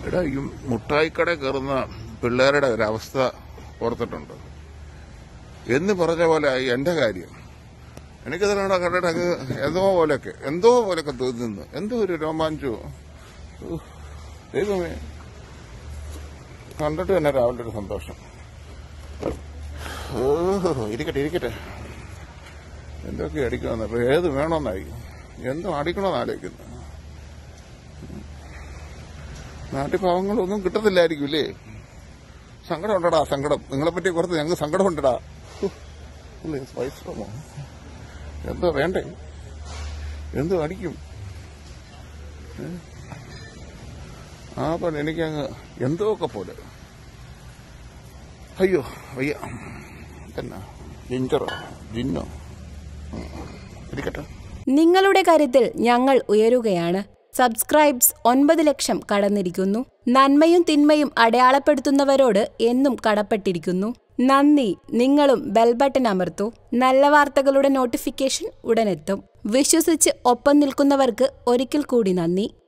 എടാ ഈ മുട്ടായിക്കട കയറുന്ന പിള്ളേരുടെ ഒരവസ്ഥ ഓർത്തിട്ടുണ്ട് എന്ന് പറഞ്ഞ പോലെ ആയി എന്റെ കാര്യം എനിക്കതിനാണ് കണ്ടിട്ട് അങ്ങ് എന്തോ പോലെയൊക്കെ എന്തോ പോലെയൊക്കെ തോന്നുന്നു എന്തോ ഒരു രോമാഞ്ചോ ഉഹ്, ദൈവമേ കണ്ടിട്ട് തന്നെ രാവിലെ ഒരു സന്തോഷം ഓഹോ ഇരിക്കട്ടെ ഇരിക്കട്ടെ എന്തൊക്കെ അടിക്കണമെന്ന് അപ്പൊ ഏത് വേണമെന്നായി എന്തോ അടിക്കണമെന്ന് ആലോചിക്കുന്നു നാട്ടിൽ പാവങ്ങളൊന്നും കിട്ടത്തില്ലായിരിക്കും ഇല്ലേ സങ്കടം ഉണ്ടടാ സങ്കടം നിങ്ങളെ പറ്റി കുറച്ച് ഞങ്ങൾക്ക് സങ്കടം ഉണ്ടടാ ഉഹ്, ഇല്ലേ, വയസ്സമോ എന്തോ വേണ്ടേ എന്തോ അടിക്കും ഏ? ആ പണി എനിക്കങ്ങ് എന്തോ ഒക്കെ പോലെ അയ്യോ വയ്യ എന്നാ ജിഞ്ചറോ ജിന്നോ ഉം. ഇരിക്കട്ടെ നിങ്ങളുടെ കാര്യത്തിൽ ഞങ്ങൾ ഉയരുകയാണ് സബ്സ്ക്രൈബ്സ് ഒൻപത് ലക്ഷം കടന്നിരിക്കുന്നു നന്മയും തിന്മയും അടയാളപ്പെടുത്തുന്നവരോട് എന്നും കടപ്പെട്ടിരിക്കുന്നു നന്ദി നിങ്ങളും ബെൽ ബട്ടൺ അമർത്തൂ നല്ല വാർത്തകളുടെ നോട്ടിഫിക്കേഷൻ ഉടനെത്തും വിശ്വസിച്ച് ഒപ്പം നിൽക്കുന്നവർക്ക് ഒരിക്കൽ കൂടി നന്ദി